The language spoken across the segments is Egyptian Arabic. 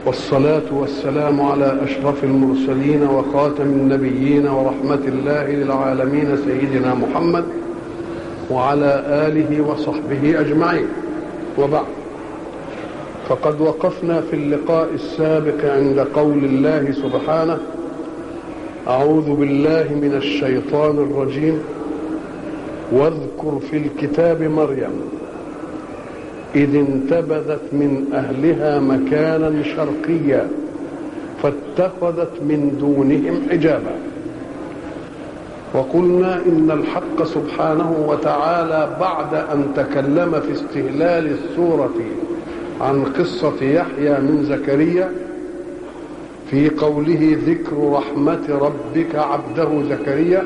والصلاة والسلام على أشرف المرسلين وخاتم النبيين ورحمة الله للعالمين سيدنا محمد وعلى آله وصحبه أجمعين وبعد فقد وقفنا في اللقاء السابق عند قول الله سبحانه أعوذ بالله من الشيطان الرجيم واذكر في الكتاب مريم إذ انتبذت من أهلها مكانا شرقيا فاتخذت من دونهم حجابا وقلنا إن الحق سبحانه وتعالى بعد أن تكلم في استهلال السورة عن قصة يحيى من زكريا في قوله ذكر رحمة ربك عبده زكريا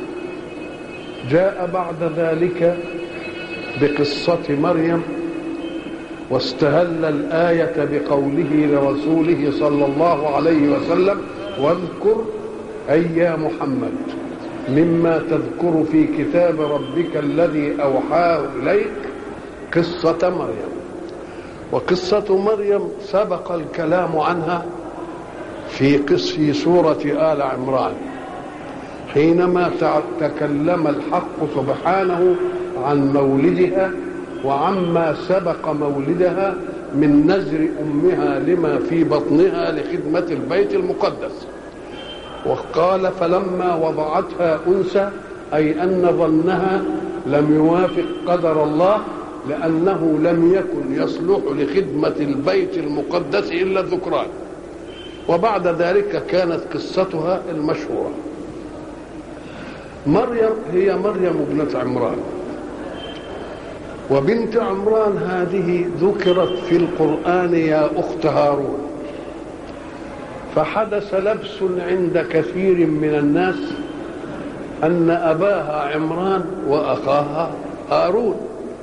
جاء بعد ذلك بقصة مريم واستهل الآية بقوله لرسوله صلى الله عليه وسلم واذكر أي يا محمد مما تذكر في كتاب ربك الذي أوحاه إليك قصة مريم وقصة مريم سبق الكلام عنها في قصة سورة آل عمران حينما تكلم الحق سبحانه عن مولدها وعما سبق مولدها من نزر امها لما في بطنها لخدمه البيت المقدس وقال فلما وضعتها انثى اي ان ظنها لم يوافق قدر الله لانه لم يكن يصلح لخدمه البيت المقدس الا الذكران وبعد ذلك كانت قصتها المشهوره مريم هي مريم ابنه عمران وبنت عمران هذه ذكرت في القرآن يا أخت هارون فحدث لبس عند كثير من الناس أن أباها عمران وأخاها هارون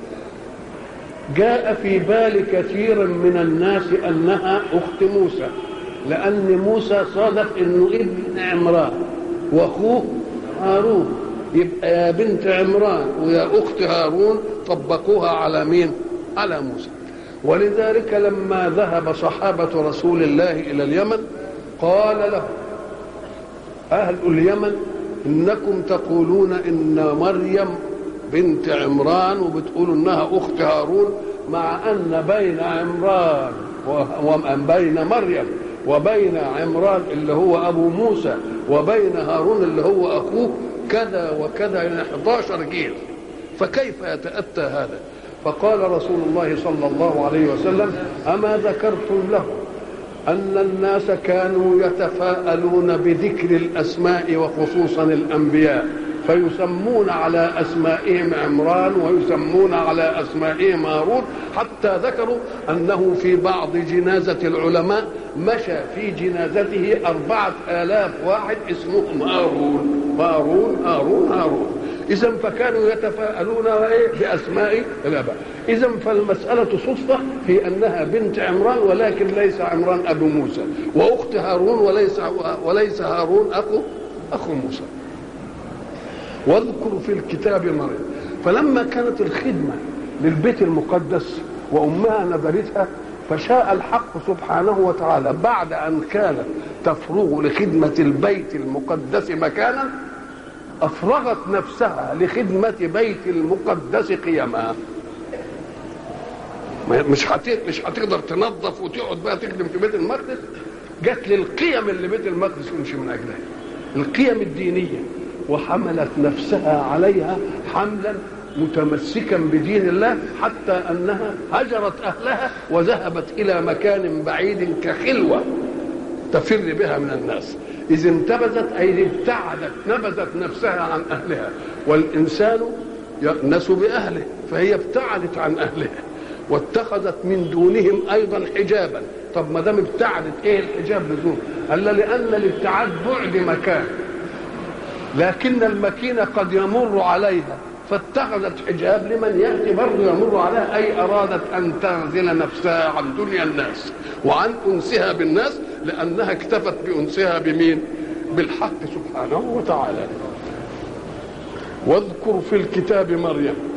جاء في بال كثير من الناس أنها أخت موسى لأن موسى صادف أنه ابن عمران وأخوه هارون يبقى يا بنت عمران ويا أخت هارون طبقوها على مين على موسى ولذلك لما ذهب صحابة رسول الله إلى اليمن قال له أهل اليمن إنكم تقولون إن مريم بنت عمران وبتقولوا إنها أخت هارون مع أن بين عمران وبين مريم وبين عمران اللي هو أبو موسى وبين هارون اللي هو أخوه كذا وكذا يعني 11 جيل فكيف يتأتى هذا فقال رسول الله صلى الله عليه وسلم أما ذكرتم له أن الناس كانوا يتفاءلون بذكر الأسماء وخصوصا الأنبياء فيسمون على أسمائهم عمران ويسمون على أسمائهم هارون حتى ذكروا أنه في بعض جنازة العلماء مشى في جنازته أربعة آلاف واحد اسمهم هارون هارون هارون هارون إذا فكانوا يتفاءلون بأسماء الآباء إذا فالمسألة صدفة في أنها بنت عمران ولكن ليس عمران أبو موسى وأخت هارون وليس وليس هارون أخو أخو موسى واذكر في الكتاب مريم فلما كانت الخدمة للبيت المقدس وأمها نذرتها فشاء الحق سبحانه وتعالى بعد أن كانت تفرغ لخدمة البيت المقدس مكانا أفرغت نفسها لخدمة بيت المقدس قيما مش مش هتقدر تنظف وتقعد بقى تخدم في بيت المقدس جت للقيم اللي بيت المقدس يمشي من أجلها القيم الدينية وحملت نفسها عليها حملا متمسكا بدين الله حتى انها هجرت اهلها وذهبت الى مكان بعيد كخلوه تفر بها من الناس اذ انتبذت اي ابتعدت نبذت نفسها عن اهلها والانسان يأنس باهله فهي ابتعدت عن اهلها واتخذت من دونهم ايضا حجابا طب ما دام ابتعدت ايه الحجاب لزوم قال لان الابتعاد بعد مكان لكن المكينة قد يمر عليها فاتخذت حجاب لمن يأتي برضه يمر عليها أي أرادت أن تعزل نفسها عن دنيا الناس وعن أنسها بالناس لأنها اكتفت بأنسها بمين بالحق سبحانه وتعالى واذكر في الكتاب مريم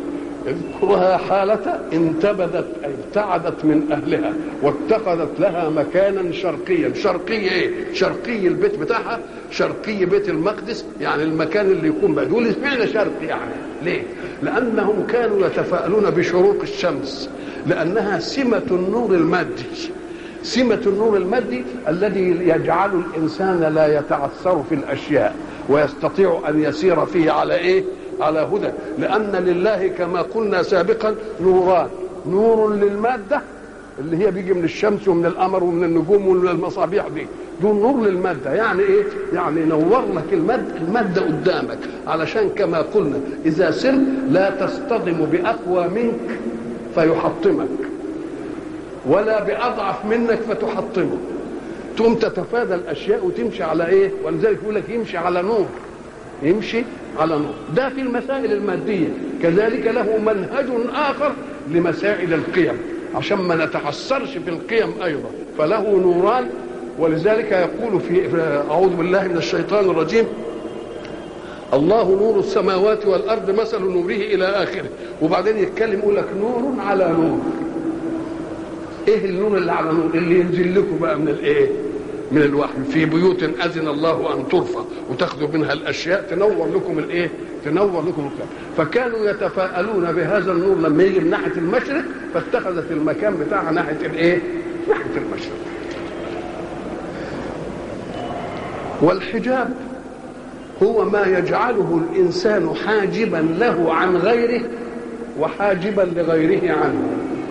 اذكرها حالة انتبذت أي ابتعدت من أهلها واتخذت لها مكانا شرقيا شرقي إيه؟ شرقي البيت بتاعها شرقي بيت المقدس يعني المكان اللي يكون بقى دول اشمعنى شرقي يعني ليه؟ لأنهم كانوا يتفاءلون بشروق الشمس لأنها سمة النور المادي سمة النور المادي الذي يجعل الإنسان لا يتعثر في الأشياء ويستطيع أن يسير فيه على إيه؟ على هدى لأن لله كما قلنا سابقا نوران نور للمادة اللي هي بيجي من الشمس ومن القمر ومن النجوم ومن المصابيح دي دول نور للمادة يعني ايه يعني ينور لك المادة, المادة قدامك علشان كما قلنا إذا سر لا تصطدم بأقوى منك فيحطمك ولا بأضعف منك فتحطمه تقوم تتفادى الأشياء وتمشي على إيه ولذلك يقول لك يمشي على نور يمشي على نور ده في المسائل المادية كذلك له منهج آخر لمسائل القيم عشان ما نتحسرش في القيم أيضا فله نوران ولذلك يقول في أعوذ بالله من الشيطان الرجيم الله نور السماوات والأرض مثل نوره إلى آخره وبعدين يتكلم يقول لك نور على نور ايه النور اللي على نور اللي ينزل لكم بقى من الايه من الوحي في بيوت اذن الله ان ترفع وتاخذوا منها الاشياء تنور لكم الايه تنور لكم الكلام فكانوا يتفاءلون بهذا النور لما يجي من ناحيه المشرق فاتخذت المكان بتاعها ناحيه الايه ناحيه المشرق والحجاب هو ما يجعله الانسان حاجبا له عن غيره وحاجبا لغيره عنه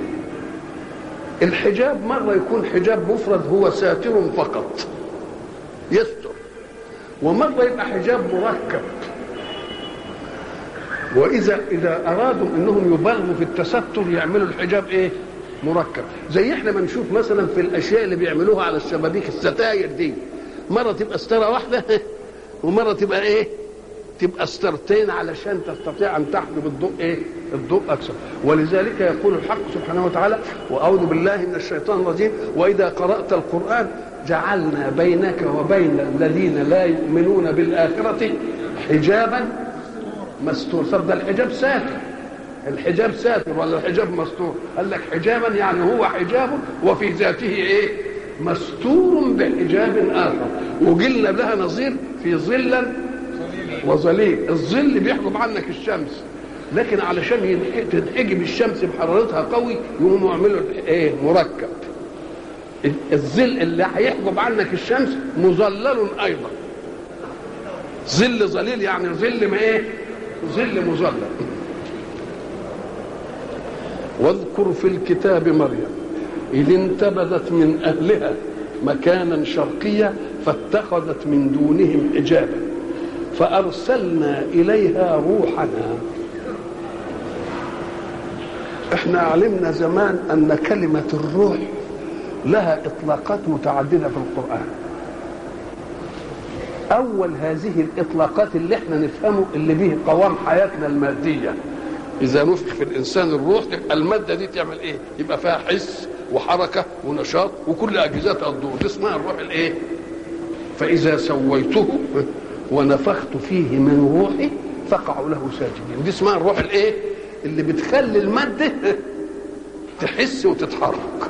الحجاب مرة يكون حجاب مفرد هو ساتر فقط يستر ومرة يبقى حجاب مركب وإذا إذا أرادوا أنهم يبالغوا في التستر يعملوا الحجاب إيه؟ مركب زي احنا ما نشوف مثلا في الاشياء اللي بيعملوها على الشبابيك الستاير دي مره تبقى ستاره واحده ومره تبقى ايه تبقى سترتين علشان تستطيع ان تحجب الضوء ايه الضوء اكثر ولذلك يقول الحق سبحانه وتعالى واعوذ بالله من الشيطان الرجيم واذا قرات القران جعلنا بينك وبين الذين لا يؤمنون بالاخره حجابا مستور طب ده الحجاب ساتر الحجاب ساتر ولا الحجاب مستور قال لك حجابا يعني هو حجاب وفي ذاته ايه مستور بحجاب اخر وقلنا لها نظير في ظلا وظليل الظل بيحجب عنك الشمس لكن علشان تنحجب الشمس بحرارتها قوي يقوموا يعملوا ايه مركب الظل اللي هيحجب عنك الشمس مظلل ايضا ظل ظليل يعني ظل ما ايه ظل مظلل واذكر في الكتاب مريم إذ انتبذت من أهلها مكانا شرقيا فاتخذت من دونهم حجابا فأرسلنا إليها روحنا احنا علمنا زمان أن كلمة الروح لها إطلاقات متعددة في القرآن أول هذه الإطلاقات اللي احنا نفهمه اللي به قوام حياتنا المادية إذا نفخ في الإنسان الروح تبقى المادة دي تعمل إيه؟ يبقى فيها حس وحركة ونشاط وكل أجهزتها تدور دي اسمها الروح الإيه؟ فإذا سويته ونفخت فيه من روحي فقعوا له ساجدين دي اسمها الروح الإيه؟ اللي بتخلي المادة تحس وتتحرك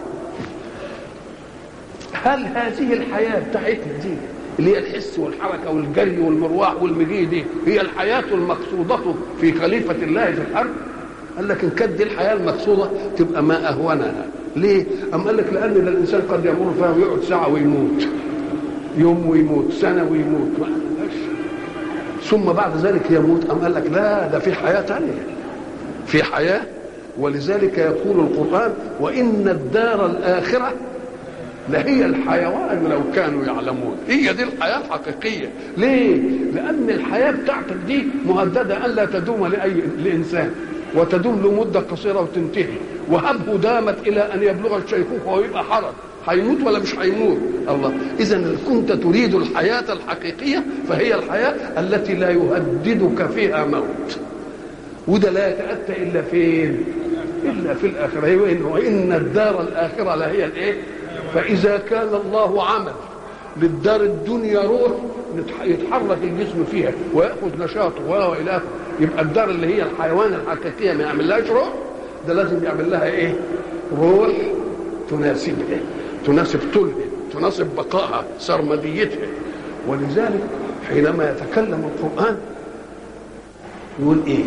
هل هذه الحياة بتاعتنا دي اللي هي الحس والحركه والجري والمروح والمجي دي هي الحياه المقصوده في خليفه الله في الارض قال لك ان كانت دي الحياه المقصوده تبقى ما اهونها ليه؟ أم قال لك لان الانسان قد يمر فيها ويقعد ساعه ويموت يوم ويموت سنه ويموت ثم بعد ذلك يموت أم قال لك لا ده في حياه ثانيه في حياه ولذلك يقول القران وان الدار الاخره لهي الحيوان لو كانوا يعلمون هي دي الحياة الحقيقية ليه؟ لأن الحياة بتاعتك دي مهددة أن لا تدوم لأي لإنسان وتدوم لمدة قصيرة وتنتهي وهبه دامت إلى أن يبلغ الشيخوخة ويبقى حرج هيموت ولا مش هيموت الله إذا إن كنت تريد الحياة الحقيقية فهي الحياة التي لا يهددك فيها موت وده لا يتأتى إلا فين؟ إلا في الآخرة وإن الدار الآخرة لهي الإيه؟ فإذا كان الله عمل للدار الدنيا روح يتحرك الجسم فيها ويأخذ نشاطه وإلى يبقى الدار اللي هي الحيوان الحقيقيه ما يعملهاش روح ده لازم يعمل لها ايه روح تناسبها تناسب طولها تناسب بقائها سرمديتها ولذلك حينما يتكلم القرآن يقول ايه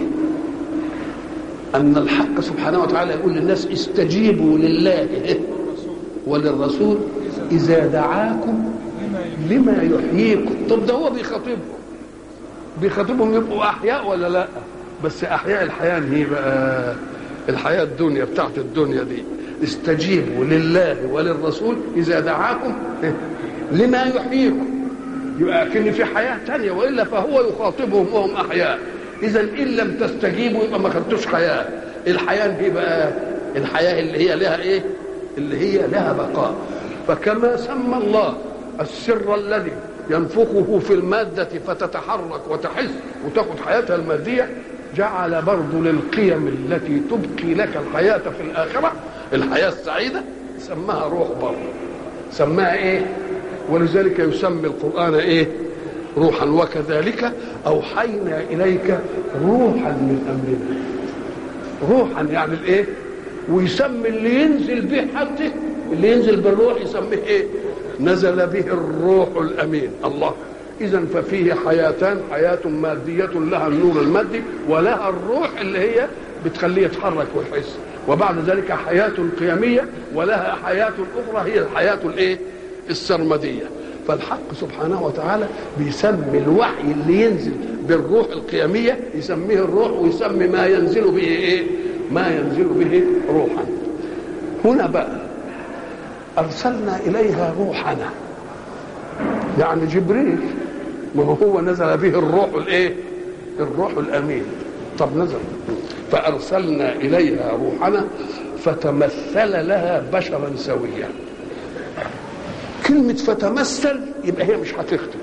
ان الحق سبحانه وتعالى يقول للناس استجيبوا لله وللرسول اذا دعاكم لما يحييكم طب ده هو بيخاطبهم بيخاطبهم يبقوا احياء ولا لا بس احياء الحياه هي بقى الحياه الدنيا بتاعت الدنيا دي استجيبوا لله وللرسول اذا دعاكم لما يحييكم يبقى كان في حياه ثانيه والا فهو يخاطبهم وهم احياء اذا ان لم تستجيبوا يبقى ما خدتوش حياه الحياه دي بقى الحياه اللي هي لها ايه اللي هي لها بقاء فكما سمى الله السر الذي ينفخه في المادة فتتحرك وتحس وتاخد حياتها المادية جعل برضه للقيم التي تبقي لك الحياة في الآخرة الحياة السعيدة سماها روح برضه سماها ايه ولذلك يسمي القرآن ايه روحا وكذلك أوحينا إليك روحا من أمرنا روحا يعني الايه ويسمي اللي ينزل به حتى اللي ينزل بالروح يسميه ايه نزل به الروح الامين الله اذا ففيه حياتان حياه ماديه لها النور المادي ولها الروح اللي هي بتخليه يتحرك ويحس وبعد ذلك حياه قيميه ولها حياه اخرى هي الحياه الايه السرمديه فالحق سبحانه وتعالى بيسمي الوحي اللي ينزل بالروح القيميه يسميه الروح ويسمي ما ينزل به ايه ما ينزل به روحا هنا بقى ارسلنا اليها روحنا يعني جبريل ما هو نزل به الروح الايه الروح الامين طب نزل فارسلنا اليها روحنا فتمثل لها بشرا سويا كلمة فتمثل يبقى هي مش حقيقته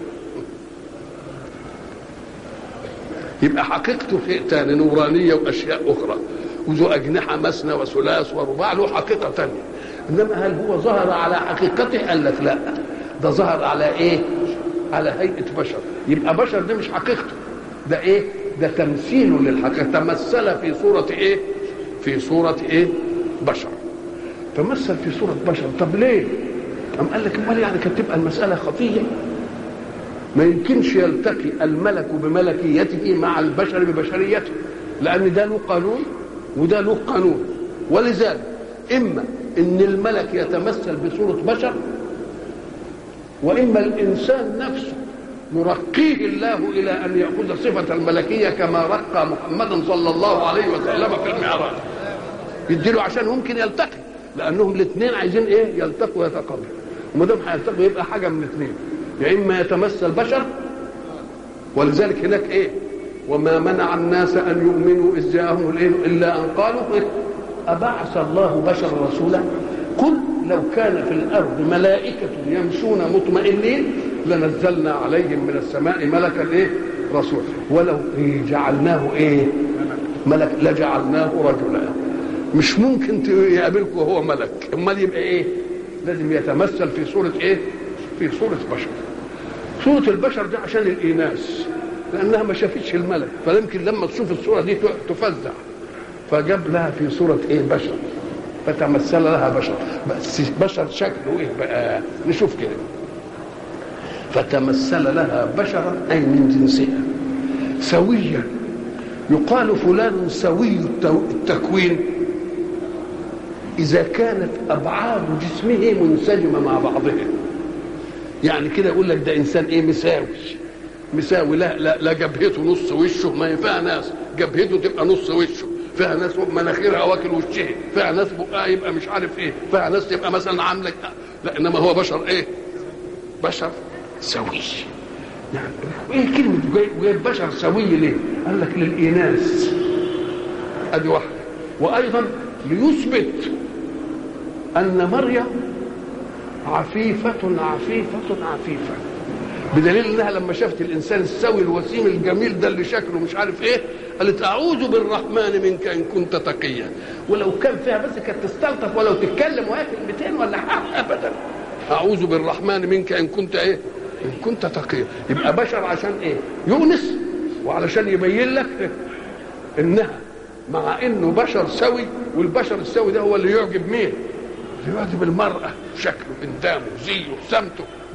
يبقى حقيقته شيء تاني نورانية وأشياء أخرى وذو أجنحة مثنى وثلاث ورباع له حقيقة تانية إنما هل هو ظهر على حقيقته قال لك لا ده ظهر على إيه على هيئة بشر يبقى بشر ده مش حقيقته ده إيه ده تمثيل للحقيقة تمثل في صورة إيه في صورة إيه بشر تمثل في صورة بشر طب ليه أم قال لك امال يعني كانت تبقى المسألة خطية ما يمكنش يلتقي الملك بملكيته مع البشر ببشريته لأن ده له قانون وده له قانون ولذلك إما إن الملك يتمثل بصورة بشر وإما الإنسان نفسه يرقيه الله إلى أن يأخذ صفة الملكية كما رقى محمدا صلى الله عليه وسلم في المعراج يديله عشان ممكن يلتقي لأنهم الاثنين عايزين إيه يلتقوا ويتقابلوا وما دام هيلتقوا يبقى حاجة من الاثنين يا يعني إما يتمثل بشر ولذلك هناك إيه وما منع الناس أن يؤمنوا إذ جاءهم الإيه إلا أن قالوا إيه أبعث الله بشر رسولا قل لو كان في الأرض ملائكة يمشون مطمئنين لنزلنا عليهم من السماء ملكا إيه رسول ولو إيه جعلناه إيه ملك لجعلناه رجلا مش ممكن يقابلكم وهو ملك امال يبقى ايه لازم يتمثل في صورة ايه في صورة بشر صورة البشر دي عشان الإيناس لأنها ما شافتش الملك فيمكن لما تشوف الصورة دي تفزع فجاب لها في صورة ايه بشر فتمثل لها بشر بس بشر شكله ايه بقى نشوف كده فتمثل لها بشرا أي من جنسها سويا يقال فلان سوي التكوين إذا كانت أبعاد جسمه منسجمة مع بعضها يعني كده يقول لك ده إنسان إيه مساوي مساوي لا لا, لا جبهته نص وشه ما ينفع ناس جبهته تبقى نص وشه فيها ناس مناخيرها واكل وشها فيها ناس بقها يبقى مش عارف ايه فيها ناس تبقى مثلا عامله لا انما هو بشر ايه بشر سوي يعني ايه كلمه جايب بشر سوي ليه قال لك للإيناس ادي واحده وايضا ليثبت ان مريم عفيفة عفيفة عفيفة بدليل انها لما شافت الانسان السوي الوسيم الجميل ده اللي شكله مش عارف ايه قالت اعوذ بالرحمن منك ان كنت تقيا ولو كان فيها بس كانت تستلطف ولو تتكلم وهي كلمتين ولا حاجه ابدا اعوذ بالرحمن منك ان كنت ايه ان كنت تقيا يبقى بشر عشان ايه يونس وعلشان يبين لك انها مع انه بشر سوي والبشر السوي ده هو اللي يعجب مين؟ اللي يعجب المراه شكله اندامه زيه سمته